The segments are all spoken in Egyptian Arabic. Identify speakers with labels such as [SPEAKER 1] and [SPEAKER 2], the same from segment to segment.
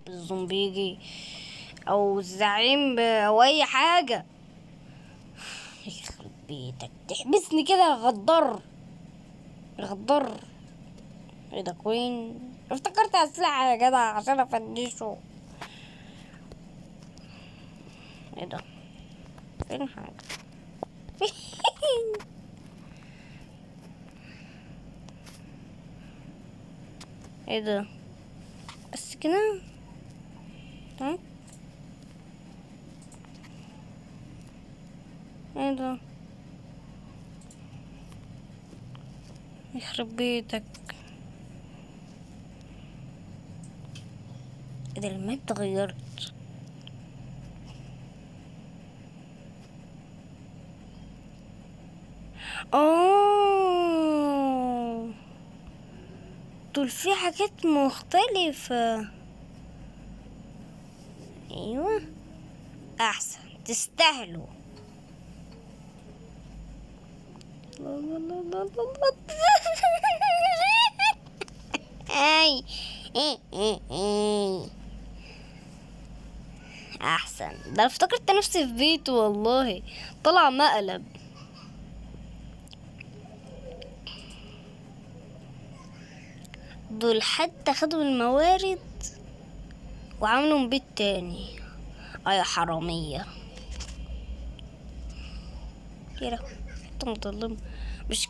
[SPEAKER 1] الزومبي يجي او الزعيم ب- او اي حاجة يخرب بيتك تحبسني كده يا غدار يا غدار ايه ده كوين افتكرت اسلحة يا جدع عشان افنشه ايه ده فين حاجة ايه ده بس كده ها ايه ده يخرب بيتك ايه ده الماب اتغيرت اه دول في حاجات مختلفة ايوه احسن تستاهلوا لا لا لا لا لا لا. اي إيه إيه إيه. احسن ده أنا افتكرت نفسي في بيت والله طلع مقلب دول حتى خدوا الموارد وعملوا بيت تاني اه يا حرامية كده حتة مظلمة مش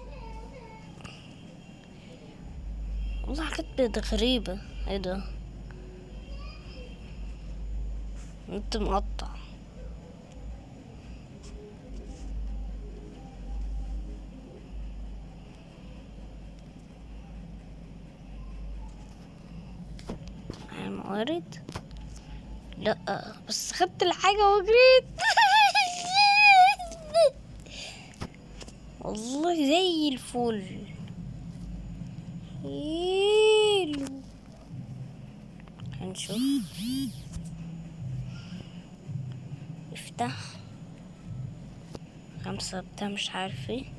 [SPEAKER 1] والله حاجات بقت غريبة ايه ده انت مقطع الموارد لا بس خدت الحاجة وجريت والله زي الفل حلو هنشوف افتح خمسة بتاع مش عارف ايه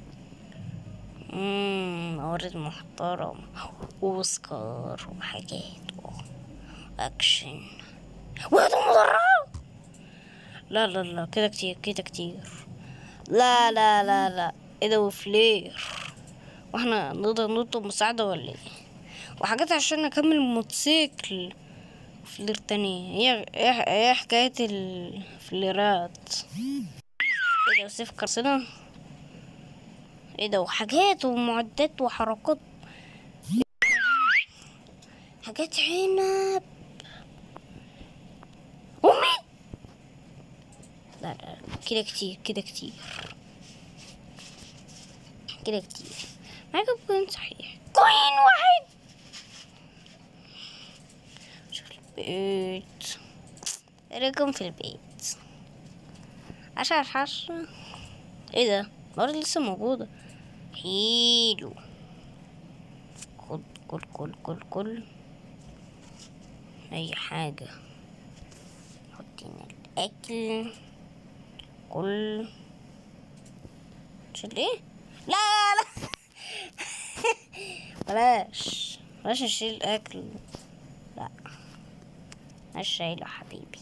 [SPEAKER 1] مم، موارد محترم وسكار وحاجات اكشن وهدوم مدرعة لا لا لا كده كتير كده كتير لا لا لا لا ايه ده وفلير واحنا نقدر نطلب مساعدة ولا ايه وحاجات عشان اكمل الموتوسيكل فلير تانية هي ايه ايه حكاية الفليرات ايه ده وسيف كرسنا ايه ده وحاجات ومعدات وحركات حاجات عنب ومين لا لا كده كتير كده كتير كده كتير معاك كوين صحيح كوين واحد شوف البيت رقم في البيت عشرة عشرة ايه ده الأرض لسه موجودة حلو خد كل كل كل كل أي حاجة حط هنا الأكل كل شيل ايه لا لا لا بلاش بلاش نشيل الأكل لا مش شايله حبيبي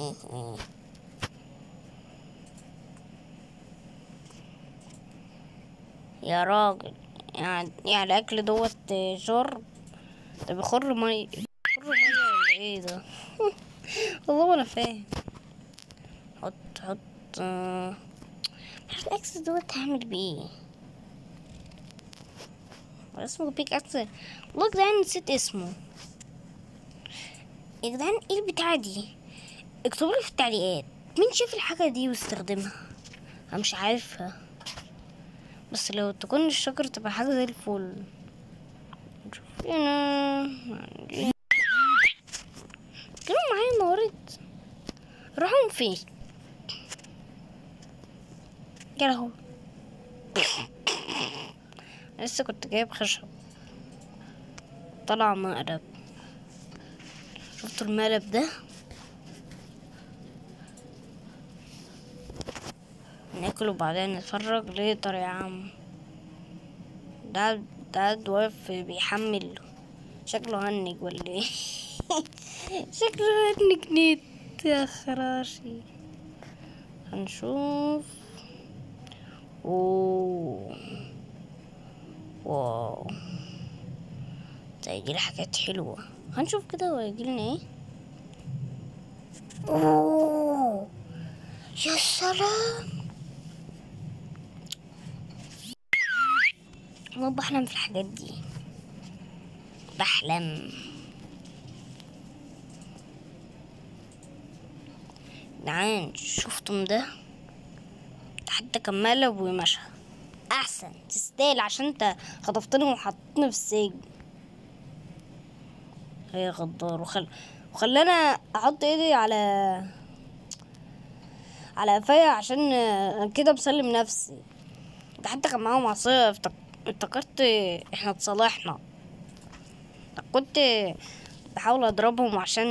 [SPEAKER 1] يا راجل يعني يعني الأكل دوت شرب ده بيخر مية بيخر مية ولا ايه ده والله ما انا فاهم حط حط آه، مش الاكس دوت هعمل بيه هو اسمه بيك اكس والله يا جدعان نسيت اسمه يا جدعان ايه البتاعة دي اكتبوا لي في التعليقات مين شاف الحاجة دي واستخدمها انا مش عارفها بس لو تكون الشجرة تبقى حاجة زي الفل نشوف هنا عندي- كانوا معايا موارد راحوا فين يا لهوي لسه كنت جايب خشب طلع مقلب شفتوا المقلب ده ناكل وبعدين نتفرج ليه طر يا عم ده ده قاعد واقف بيحمل شكله هنج ولا ايه شكله انك نيت يا خراشي هنشوف اوه واو ده يجيلي حاجات حلوة هنشوف كده ويجيلنا ايه اوه يا سلام انا بحلم في الحاجات دي بحلم جدعان شفتم ده ده حتى كان مقلب ومشى احسن تستاهل عشان انت خطفتني وحطتني في السجن هي غدار وخل وخلانا احط ايدي على على قفايا عشان كده بسلم نفسي ده حتى كان معاهم عصاية افتك- افتكرت احنا اتصالحنا ده كنت بحاول اضربهم عشان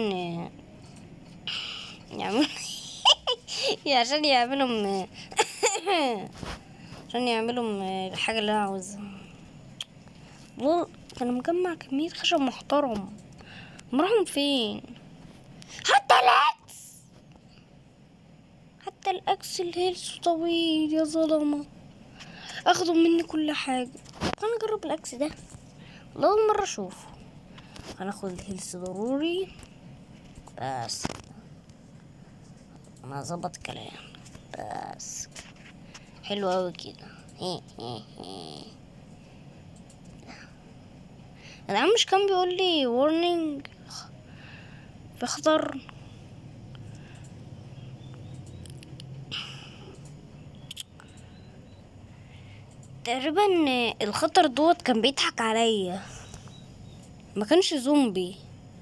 [SPEAKER 1] يعملوا عشان يعملوا عشان يعملوا الحاجة اللي انا عاوزها والله كان مجمع كمية خشب محترم مراهم فين حتى الاكس حتى الاكس الهيلث طويل يا ظلمة اخدوا مني كل حاجة انا اجرب الاكس ده والله اول مرة اشوفه هناخد الهيلث ضروري بس انا ظبط كلام بس حلو اوي كده هي هي هي العم مش كان بيقول لي warning في خطر تقريبا الخطر دوت كان بيضحك عليا ما كانش زومبي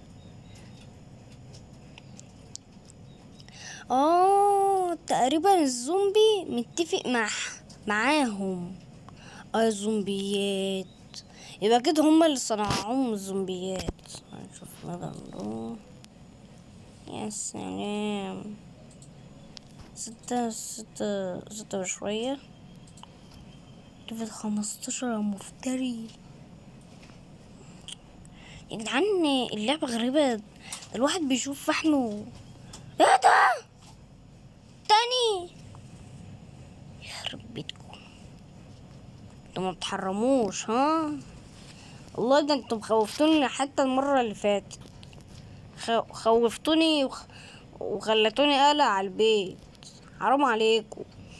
[SPEAKER 1] اه تقريبا الزومبي متفق مع معاهم اه الزومبيات يبقى كده هما اللي صنعوهم الزومبيات نشوف ماذا نروح يا سلام ستة ستة ستة وشوية ليفل خمستاشر يا مفتري يا جدعان اللعبة غريبة الواحد بيشوف فحمه ايه ده تاني يخرب بيتكم انتوا ما بتحرموش ها والله ده انتوا خوفتوني حتى المرة اللي فاتت خ- خوفتوني وخ... وخلتوني قلق على البيت حرام عليكم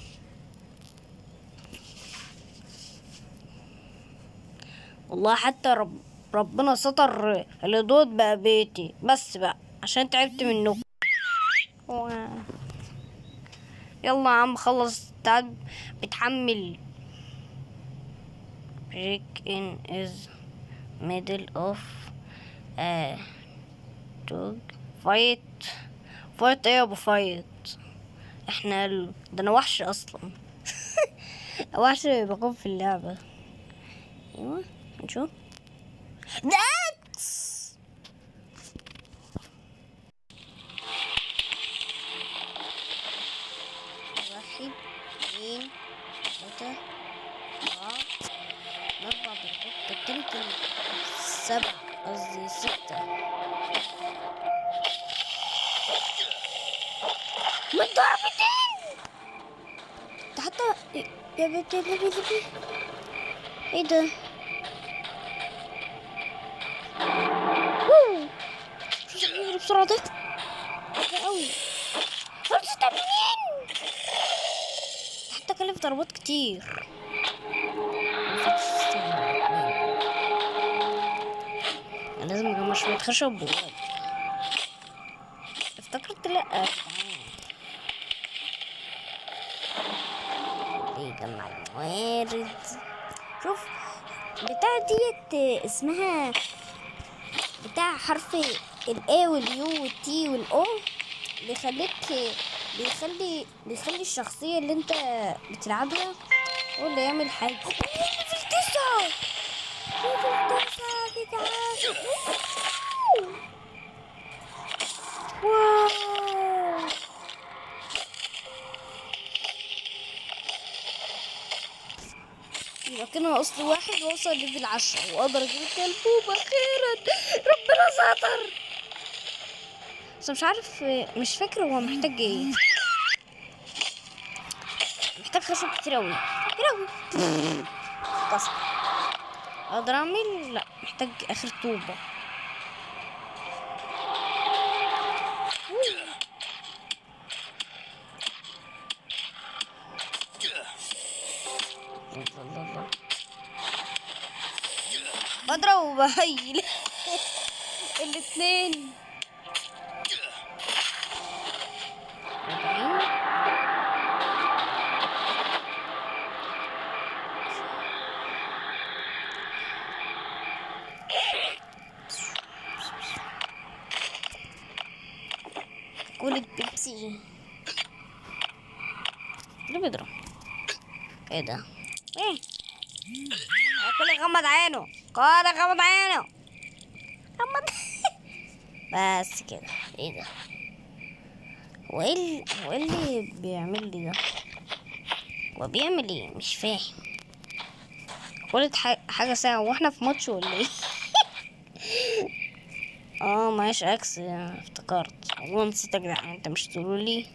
[SPEAKER 1] والله حتى رب... ربنا ستر الهدود بقى بيتي بس بقى عشان تعبت منكم و- يلا يا عم خلص تعال بتحمل break in is middle of a dog fight fight ايه يا ابو فايت احنا ال... ده انا وحش اصلا وحش بكون في اللعبة ايوه نشوف ده اكس واحد اثنين ثلاثة أربعة أربع ضربات ده التاني كان سبعة قصدي ستة من ضربتين ده حتى يا بيبي يا بيبي يا بيبي ايه ده؟ ووو شو تعمل بسرعة ده؟ ده قوي خلصت منين؟ حتى كلف ضربات كتير أنا لازم اجمع شوية خشب وورق افتكرت لأ يا جدعان. ليه يجمع الموارد شوف بتاع ديت اسمها بتاع حرف الاي واليو والتي والاو بيخليك بيخلي بيخلي الشخصية اللي انت بتلعبها هو اللي يعمل حاجة في التسعة في التسعة يا جدعان واو يبقى كده ناقص لي واحد واوصل ليفل عشرة واقدر اجيب الكلبوب اخيرا ربنا ستر بس مش عارف مش فاكر هو محتاج ايه محتاج خشب كتير اوي كتير اوي كسر اقدر اعمل لا محتاج اخر طوبة بضرب وبهيل الاتنين أربعين. كل البيبسي ليه بيضرب ايه ده ايه كل غمض عينه كل غمض عينه غمض بس كده ايه ده هو ايه ال- هو ايه اللي بيعمل لي ده هو بيعمل ايه مش فاهم كل حاجة ساعة واحنا في ماتش ولا ايه اه معيش اكس افتكرت والله نسيت يا جدعان انت مش تقولوا لي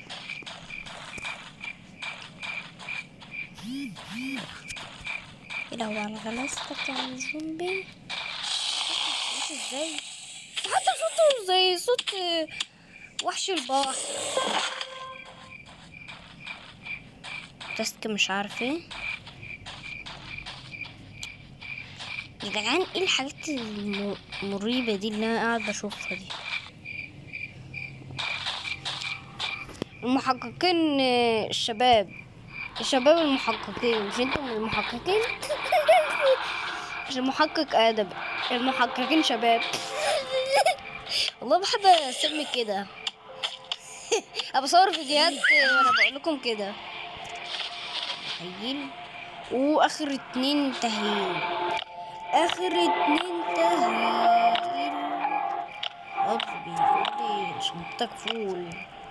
[SPEAKER 1] ايه ده هو على غلاستك يا الزومبي مش ازاي حتى صوته زي صوت آه، وحش البحر تاسك مش عارف ايه يا جدعان ايه الحاجات الم- المريبة دي اللي انا قاعد بشوفها دي المحققين آه، الشباب الشباب المحققين مش انتم المحققين مش المحقق ادب المحققين شباب والله بحب اسمي كده ابى اصور فيديوهات وانا بقول لكم كده تهيل واخر اتنين تهيل اخر اتنين تهيل اب بيقول لي شنطتك فول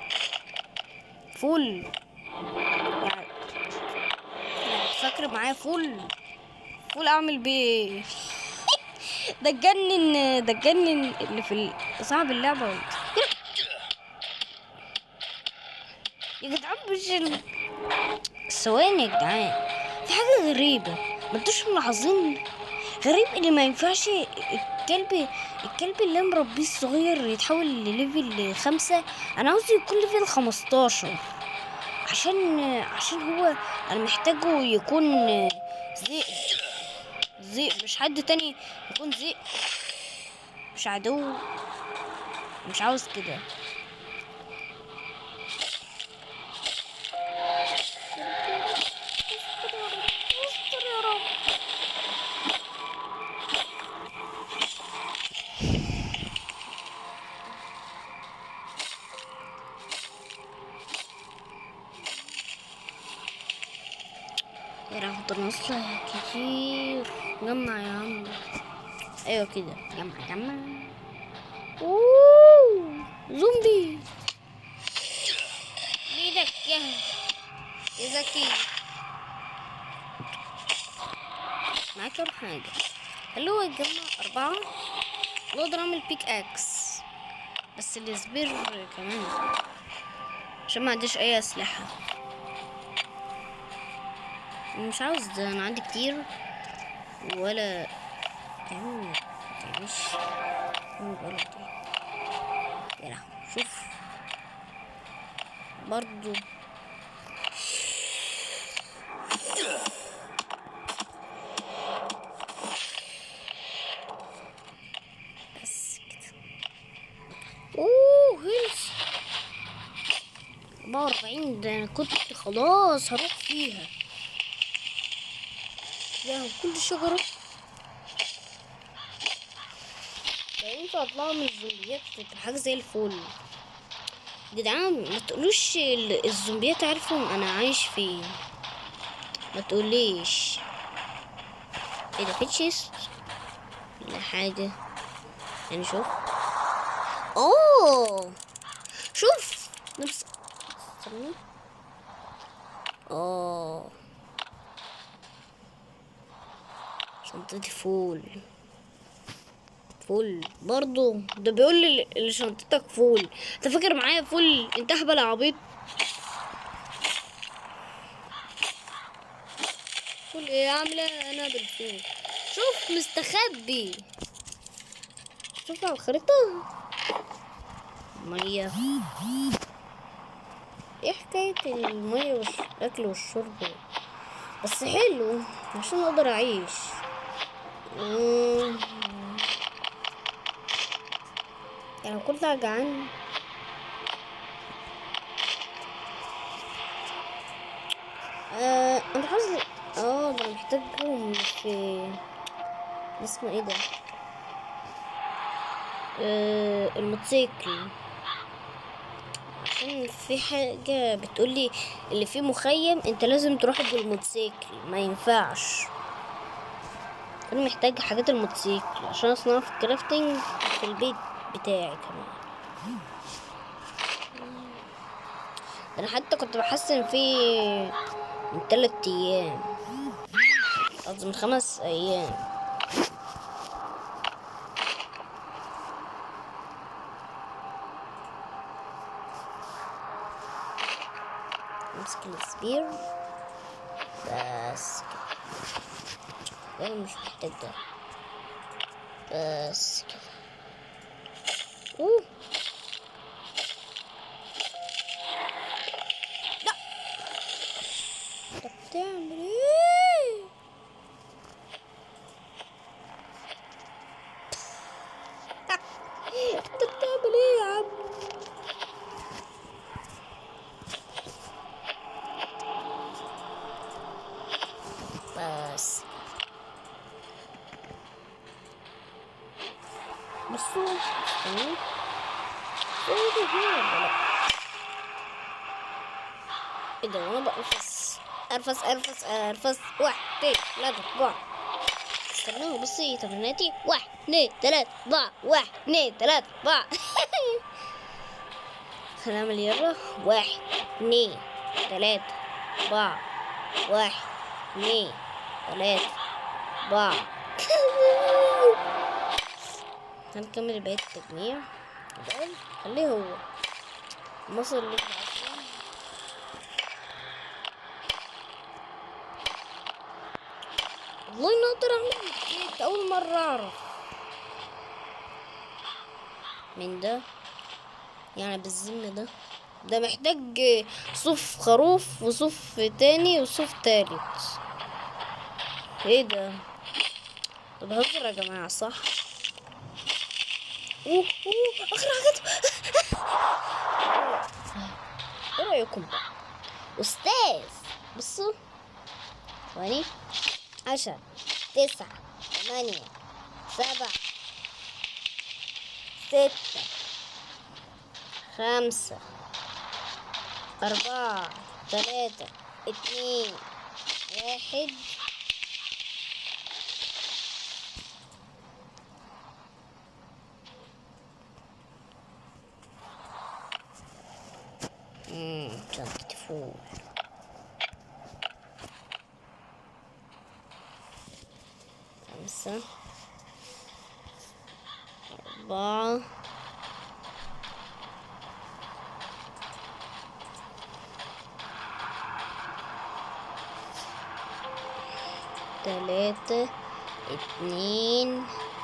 [SPEAKER 1] فول يعني فاكر معايا فول فول اعمل بيه ده اتجنن ده اتجنن اللي في ال- صاحب اللعبة يا جدعان مش ال- ثواني يا جدعان في حاجة غريبة ما انتوش ملاحظين غريب اللي ما ينفعش الكلب الكلب اللي أنا مربيه الصغير يتحول لليفل خمسة انا عاوز يكون ليفل خمستاشر عشان عشان هو انا محتاجه يكون ذئب ذئب مش حد تاني يكون ذئب مش عدو مش عاوز كده استر يا رب يا راح نص كتير جمع يا عم ايوه كده جمع جمع اوه زومبي بيدك يا يا زكي معاك كام حاجة اللي هو يتجمع أربعة وأقدر أعمل بيك أكس بس السبير كمان عشان ما عنديش أي أسلحة مش عاوز ده أنا عندي كتير ولا تعمل تعملش تعمل غلط ايه يا لهوي شوف برضو بس كده اوه هيلث 44 ده انا كنت خلاص هروح فيها يا كل شجرة ده ينفع اطلع من الزومبيات تبقى حاجة زي الفل جدعان ما تقولوش ال- الزومبيات عارفهم انا عايش فين ما تقوليش ايه ده في تشيست لا حاجة يعني شوف اوه شوف نفس استنى اوه شنطتي فول فل برضو ده بيقول لي اللي شنطتك فول انت فاكر معايا فل انت اهبل يا عبيط فول ايه عامله انا بالفول شوف مستخبي شوف على الخريطة مية ايه حكاية المية والأكل والشرب بس حلو عشان أقدر أعيش مم. يعني كنت جعان آه انا حاسس اه ده أنا محتاجهم في اسمه ايه ده آه الموتوسيكل عشان في حاجة بتقولي اللي فيه مخيم انت لازم تروح بالموتوسيكل ما ينفعش انا محتاج حاجات الموتوسيكل عشان اصنعها في الكرافتنج في البيت بتاعي كمان انا حتى كنت بحسن فيه من تلات ايام قصدي من خمس ايام امسك السبير بس كده انا مش محتاج ده بس كده اوه لا انت بتعمل ايه انت بتعمل ايه يا عم بس بصوا استنوا ايه ده هنا ولا لا ايه ده وانا بقرفص ارفس ارفس ارفس واحد اتنين تلاتة اربعة استنوا بصي تمريناتي واحد اتنين تلاتة اربعة واحد اتنين تلاتة اربعة هنعمل يلا واحد اتنين تلاتة اربعة واحد اتنين تلاتة أربعة هنكمل بقية التجميع الأول خليه هو مصر اللي بعشرين والله نقدر أعمل كيك أول مرة أعرف من ده يعني بالذم ده ده محتاج صوف خروف وصوف تاني وصوف تالت ايه ده ده بهزر يا جماعة صح اوه اوه اخر حاجات ايه رأيكم بقى استاذ بصوا ثواني عشرة تسعة ثمانية سبعة ستة خمسة أربعة ثلاثة اتنين واحد مم، شنطة فول خمسة أربعة تلاتة اتنين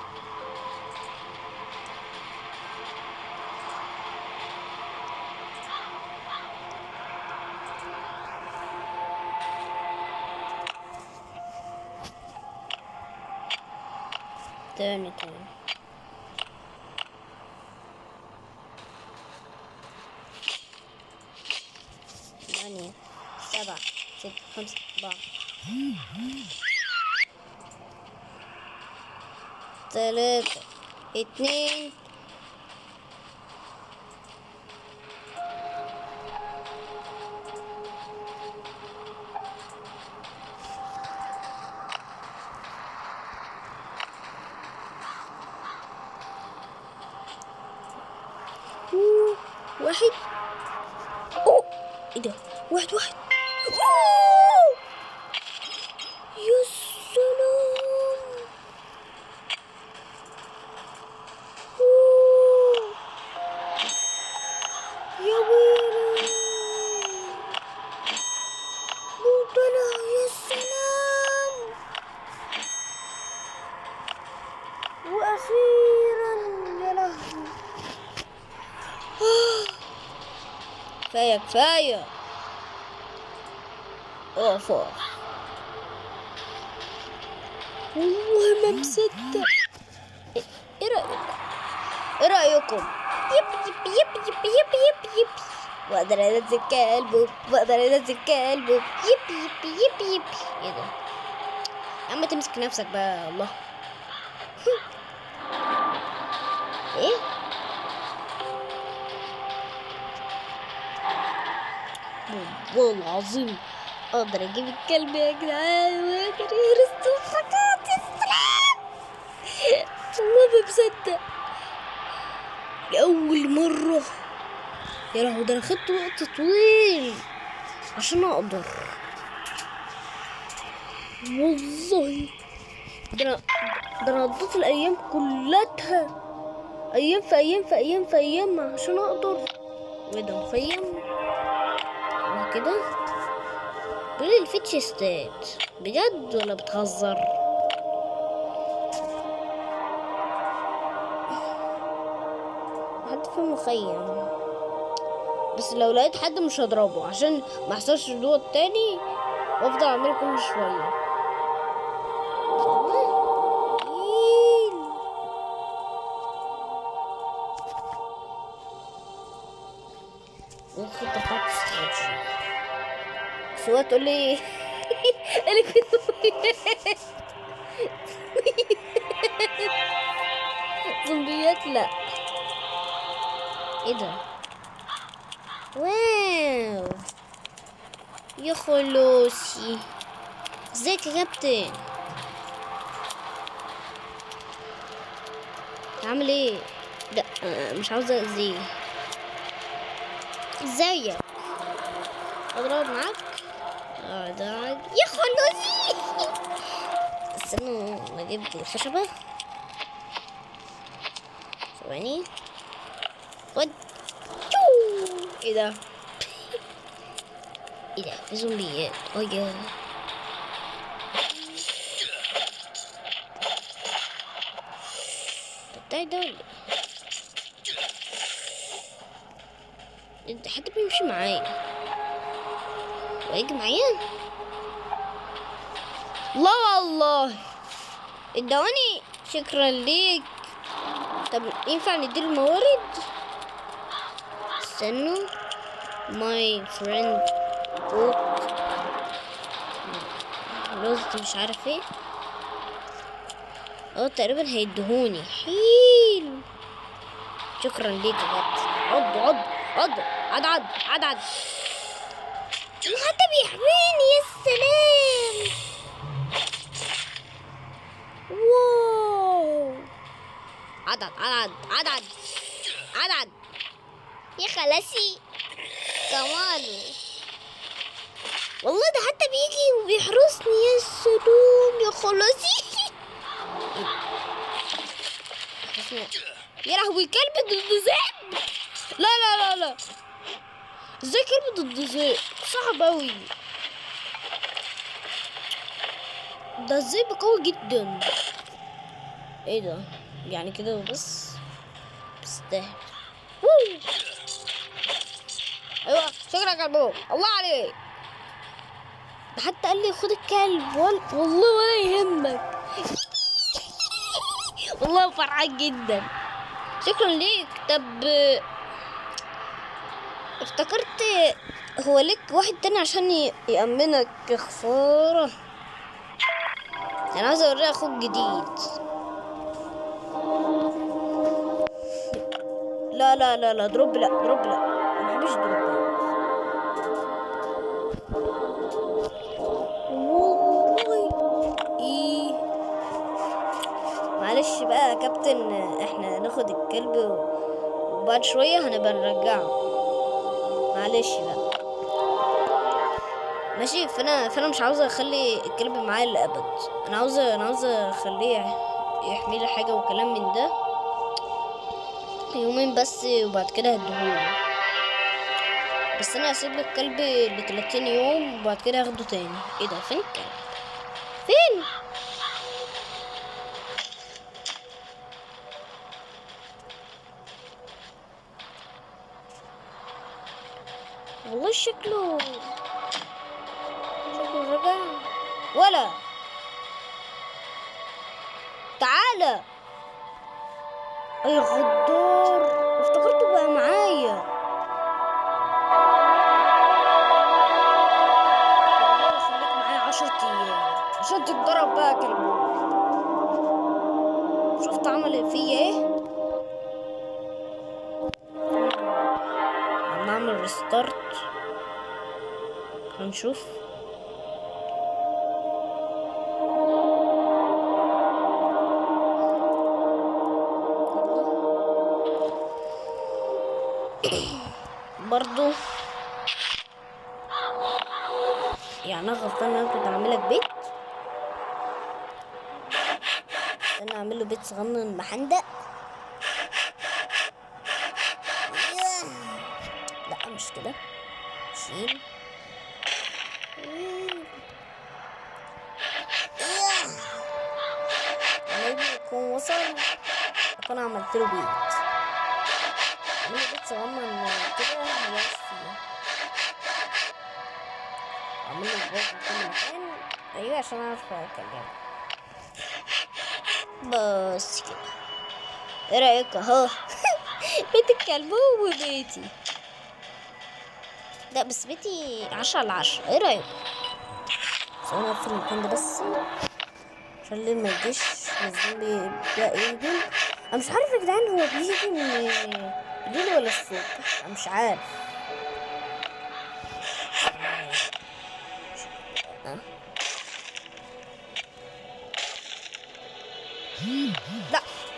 [SPEAKER 1] تاني تاني ثمانية سبعة ستة خمسة أربعة ثلاثة اتنين أوه، واحد اوه ايه ده واحد واحد أوه! يا سلام يا ويلي موتنا يا سلام واخيرا يا لهوي كفايه كفايه اقف اقف والله ما مصدق ايه إيه رايك ايه رايكم يب يب يب يب يب يب يب واقدر انزل كلبه واقدر انزل كلبه يب يب يب يب ايه ده يا عم تمسك نفسك بقى الله ايه والله العظيم اقدر اجيب الكلب يا جدعان واقدر يرسم حاجات السلام والله ما مصدق لأول مرة يا لهوي ده انا خدت وقت طويل عشان اقدر والله ده انا ده انا قضيت الايام كلها ايام في ايام في ايام في ايام عشان اقدر وايه ده مخيم كده بيقول الفيتش ستات بجد ولا بتهزر حد في مخيم بس لو لقيت حد مش هضربه عشان ما يحصلش دوت تاني وافضل اعمله كل شويه إيل. وخد خط استراتيجي سواء تقول لي اللي كنت زومبيات لا ايه ده واو يا خلوصي ازيك يا كابتن عامل ايه لا آه، مش عاوزه اذيه ازيك اضرب معاك اضرب يا خلوصي استنوا نجيب الخشبه ثواني خد شو. ايه ده ايه ده في زومبيات اه يا ده بتاعي ده ولا إيه؟ انت حد بيمشي معايا ويجي معايا لا والله ادوني شكرا ليك طب ينفع نديله موارد استنوا ماي فريند بوك رز مش عارف ايه اه تقريبا هيدهوني حلو شكرا ليك يا جد عض عض عض عض عض عض عض حتى بيحميني يا سلام واو عض عض عض عض عض عض يا خلاصي كمال والله ده حتى بيجي وبيحرسني يا سلام يا خلاصي يا لهوي كلب ضد ذئب لا لا لا لا ازاي كلب ضد ذئب صعب اوي ده الذئب قوي جدا ايه ده يعني كده وبس بيستاهل وو. ايوه شكرا يا كلبو الله عليك ده حتى قال لي خد الكلب وال... والله ولا يهمك والله فرحان جدا شكرا ليك طب افتكرت هو ليك واحد تاني عشان ي- يأمنك يا خسارة انا عاوز اوريك اخوك جديد لا لا لا لا دروب لا دروب لا ما بحبش دروب والله ايه معلش بقى يا كابتن احنا ناخد الكلب و- وبعد شوية هنبقى نرجعه معلش بقى ماشي فانا فانا مش عاوزة اخلي الكلب معايا للابد انا عاوزة انا عاوزة اخليه يحمي لي حاجة وكلام من ده يومين بس وبعد كده هديهوله بس انا هسيب لك الكلب ل 30 يوم وبعد كده هاخده تاني ايه ده فين الكلب فين والله شكله شكله رجع ولا تعالى اي غدار افتكرته بقى معايا والله خليك معايا عشر ايام عشان تتضرب بقى كلب شفت عمل فيا ايه عم اعمل ريستارت هنشوف برضو يعني انا غلطان انا كنت اعملك بيت انا اعمل له بيت صغنن محندق لا مش كده شيل لما يكون وصل اكون عملت له بيت عمل له بيت صغنن كده يعيش فيه عمل له برضه في كل مكان ايوه عشان اعرف اكلمه بس كده ايه رايك اهو بيت الكلب وبيتي لا بس بيتي عشرة على عشرة ايه رايك بس انا اقفل المكان ده بس عشان الليل ما يجيش والزومبي يبدأ يهجم انا مش عارف يا جدعان هو بيجي من الليل ولا الصبح انا مش عارف أه. لا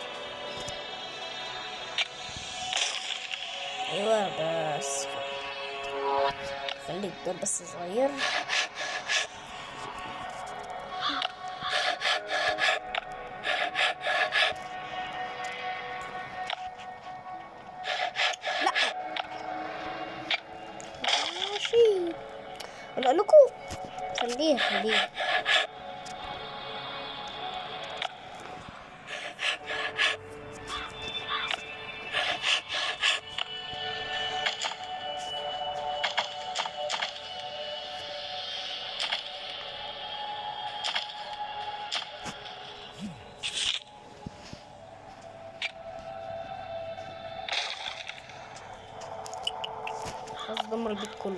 [SPEAKER 1] ايوه بس خلي الدور بس صغير لا ماشي اقول لكم خليه خليه خلاص دمر البيت كله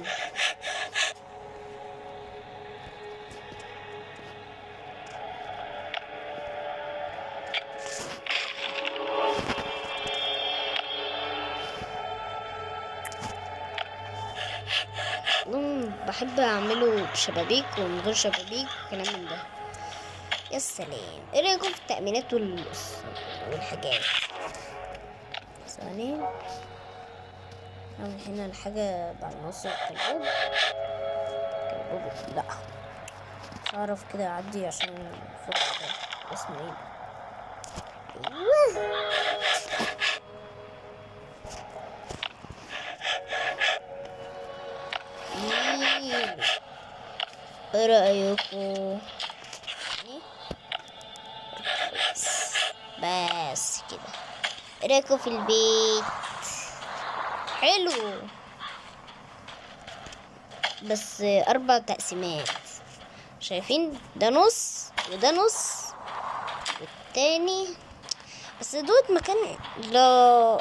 [SPEAKER 1] أمم، بحب اعمله بشبابيك ومن غير شبابيك وكلام من ده يا سلام ايه رايكم في التأمينات والقص- والحاجات ثواني نعمل هنا الحاجة بعد ما نوصل الكلبوب كلبوب لا مش هعرف كده اعدي عشان فوق ده اسمه ايه ده؟ ايوه إيه. ايه رأيكم بس كده ايه رأيكم في البيت حلو بس اربع تقسيمات شايفين ده نص وده نص والتاني بس دوت مكان لا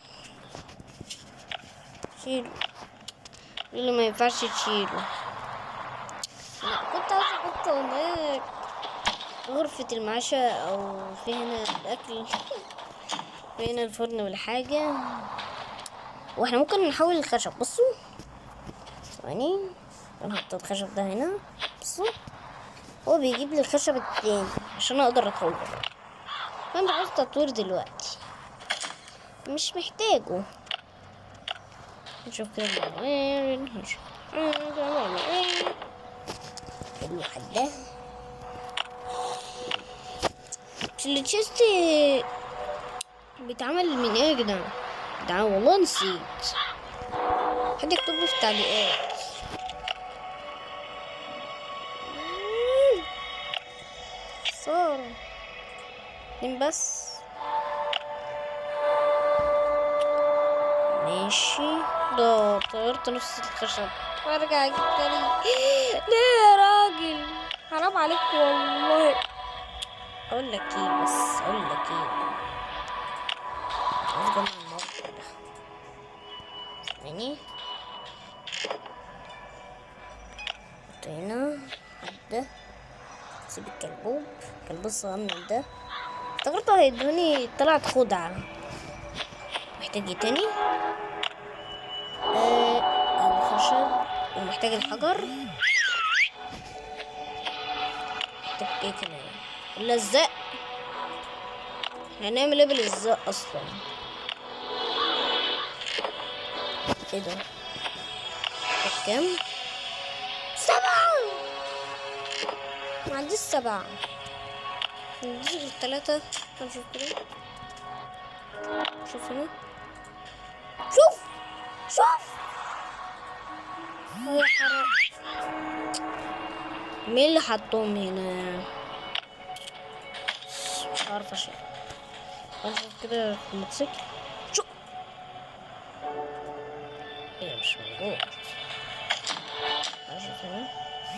[SPEAKER 1] شيله اللي ما ينفعش تشيله لا كنت عايز احطه هناك غرفة المعشة او في هنا الاكل في هنا الفرن والحاجة واحنا ممكن نحول الخشب بصوا ثواني نحط الخشب ده هنا بصوا هو بيجيب لي الخشب التاني عشان اقدر اطور انا عاوز تطوير دلوقتي مش محتاجه نشوف كده العنوان نشوف العنوان الواحد ده مش التشيست بيتعمل من ايه يا جدعان؟ جدعان والله نسيت حد يكتب لي في التعليقات خسارة اتنين بس ماشي ده طيرت نص الخشب وارجع اجيب تاني ليه يا راجل حرام عليك والله اقول لك ايه بس اقول لك ايه عايز اجمع الموقع ده ثواني حط هنا ده سيب الكلبوب الكلب الصغنن ده افتكرته هيدوني طلعت خدعة محتاج ايه تاني آه الخشب ومحتاج الحجر محتاج ايه كمان اللزق هنعمل ايه باللزق اصلا ايه ده محتاج كام سبعة ما عنديش سبعة ما عنديش غير تلاتة هنشوف كده شوف هنا شوف شوف يا حرام مين اللي حطهم هنا مش عارفة اشيل هنشوف كده في الموتوسيكل شوف ايه مش موجود هنشوف هنا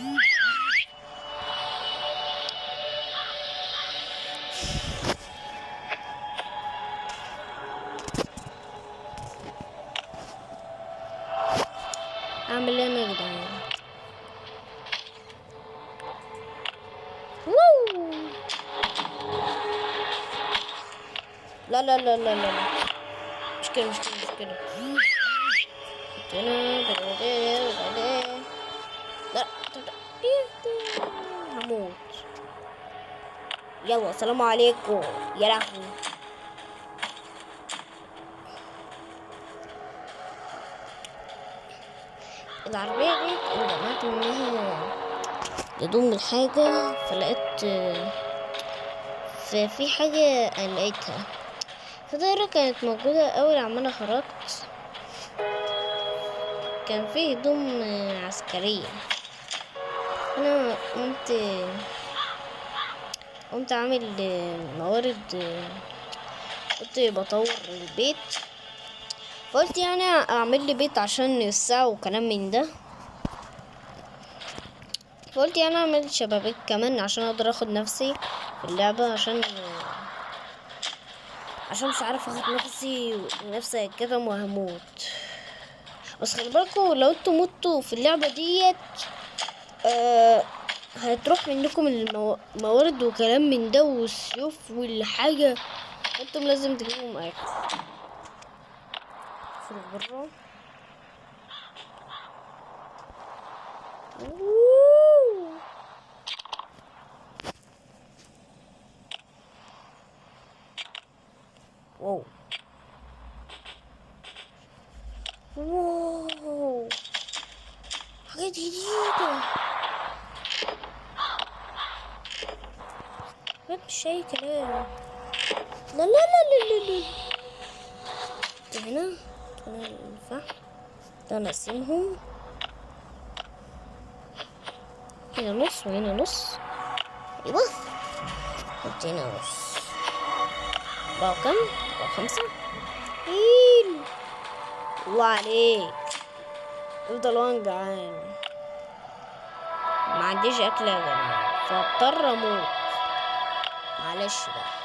[SPEAKER 1] اعمل ايه انا يا جدعان ووو. لا لا لا لا لا لا. مش كده مش كده مش كده هنا بعدين وبعدين لا تبدأ. إيه ده؟ هموت يلا السلام عليكم يا لهوي العربية دي أنا جمعت منها يضم الحاجة فلقيت ففي حاجة أنا لقيتها فدايرة كانت موجودة أول عمالة خرجت كان فيه هدوم عسكرية أنا قمت قمت عامل موارد كنت بطور البيت فقلت يعني اعمل لي بيت عشان الساعة وكلام من ده فقلت يعني اعمل شبابيك كمان عشان اقدر اخد نفسي في اللعبة عشان عشان مش عارف اخد نفسي ونفسي هيتكتم وهموت بس خلي بالكوا لو انتوا متوا في اللعبة ديت آه هتروح منكم الموارد وكلام من ده والسيوف والحاجة انتم لازم تجيبوا معاكم اخرج برا واو واو حاجات جديدة حاجات مش أي كلام لا لا لا لا لا لا هنا هنا الفحم ده نقسمهم هنا نص وهنا نص ايوه حط هنا نص بقى كم بقى خمسة حلو الله عليك افضل وانا جعان ما عنديش اكل يا جماعة فاضطر اموت معلش بقى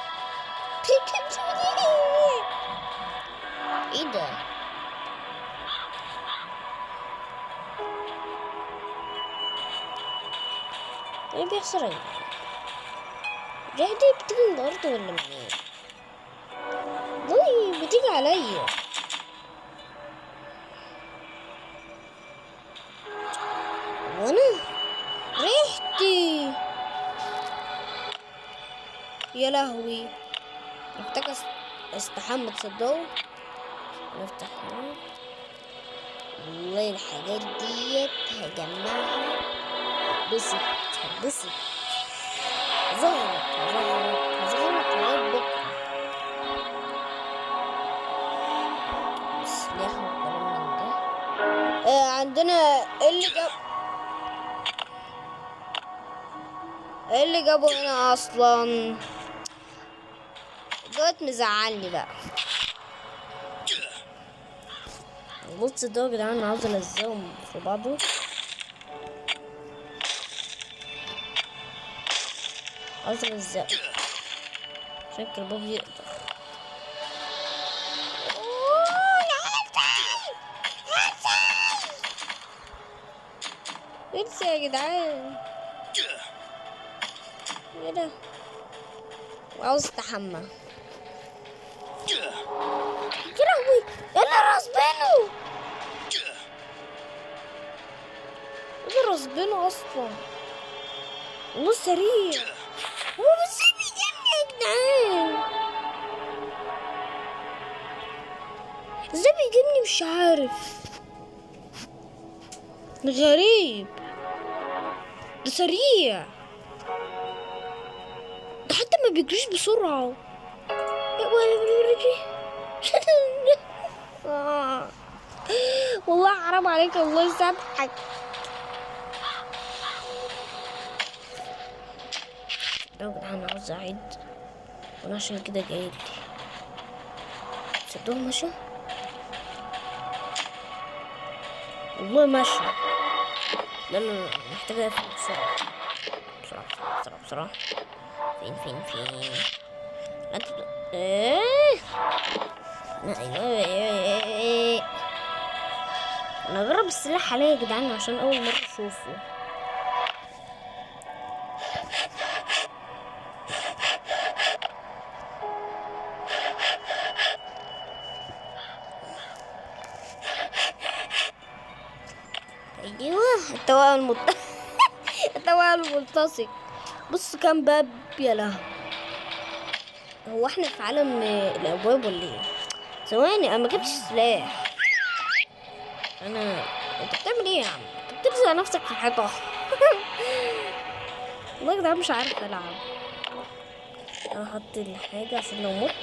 [SPEAKER 1] ايه ده ايه بيحصل ايه الريحة دي بتيجي من الارض ولا منين ضي بتيجي عليا وانا ريحتي يا لهوي محتاج أس- استحمى تصدقوا نفتح هنا والله الحاجات ديت هجمعها بسط هتبسط زغرط هزغرط هزغرط لغاية بكرة سلاح وكلام من ده آه عندنا إيه اللي جاب ايه اللي جابه هنا اصلا دوت مزعلني بقى بص ده يا جدعان عاوز الزقهم في بعضه عاوز الزق شكل بوب يقدر انسى يا جدعان ايه ده وعاوز استحمى يا لهوي انا راسبينه انا راسبينه اصلا والله سريع هو بس بيجيبني يا جدعان ازاي بيجيبني مش عارف غريب ده سريع ده حتى ما بيجريش بسرعة ولا بيجري آه. والله حرام عليك الله يسامحك لو انا عاوز اعيد وانا عشان كده جاي صدقوا ماشي والله ماشي لا لا لا محتاجة اقفل بسرعة بسرعة بسرعة بسرعة فين فين فين لا انت ايه ايوه انا اجرب السلاح عليه يا جدعان عشان اول مرة اشوفه ايوه التوائم المت... التوائم الملتصق بص كام باب يا لهوي هو احنا في عالم الابواب ولا ايه ثواني انا ما جبتش سلاح انا انت بتعمل ايه يا عم انت بتلزق نفسك في الحيطه والله يا جدعان مش عارف العب انا احط الحاجه عشان لو مت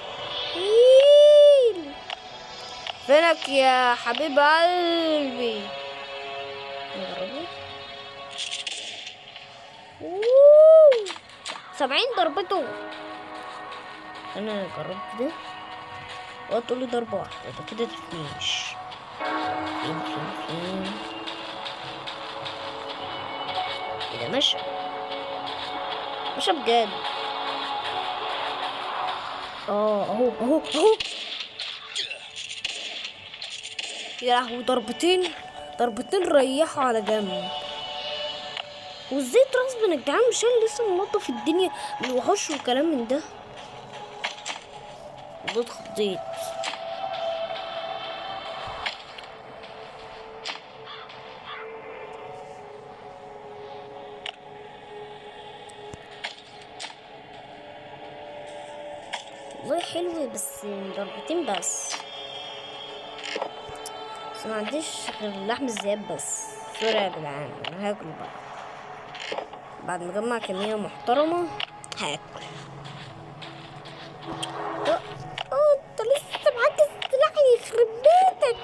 [SPEAKER 1] إيل. فينك يا حبيب قلبي نجربه أوه. سبعين ضربته انا جربت ده وتقول لي ضربة واحدة ده كده تفنيش فين فين فين ايه ده مشى مشى بجد اه اهو اهو اهو يا لهوي ضربتين ضربتين ريحوا على جنب وازاي ترسبن يا جدعان مش انا لسه منظف الدنيا من الوحوش وكلام من ده والله اتخضيت والله حلو بس ضربتين بس بس ما عنديش غير لحم الذئاب بس سوري يا جدعان انا هاكل بقى بعد ما اجمع كمية محترمة هاكل اه اه، انت لسه معاك السلاح يخرب بيتك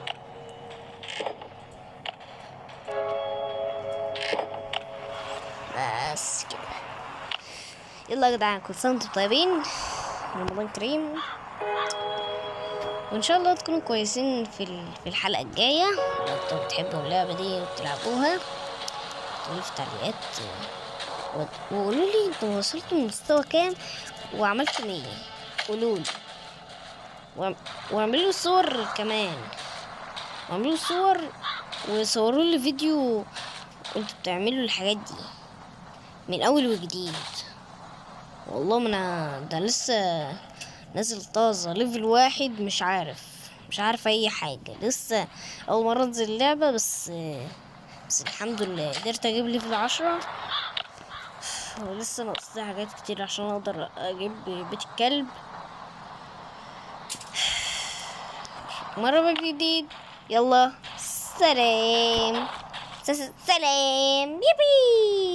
[SPEAKER 1] بس كده يلا يا جدعان كل سنة وانتم طيبين رمضان كريم وان شاء الله تكونوا كويسين في ال- في الحلقة الجاية لو انتوا بتحبوا اللعبة دي وبتلعبوها قولوا في التعليقات و- وقولوا لي انتوا وصلتوا لمستوى كام وعملتوا ايه قولوا لي وعم- واعملوا صور كمان واعملوا صور وصوروا لي فيديو وانتوا بتعملوا الحاجات دي من اول وجديد والله ما انا ده لسه نازل طازة ليفل واحد مش عارف مش عارف اي حاجة لسه اول مرة انزل اللعبة بس بس الحمد لله قدرت اجيب ليفل عشرة ولسه ناقصلي حاجات كتير عشان اقدر اجيب بيت الكلب مرة جديد يلا سلام س- سلام يبي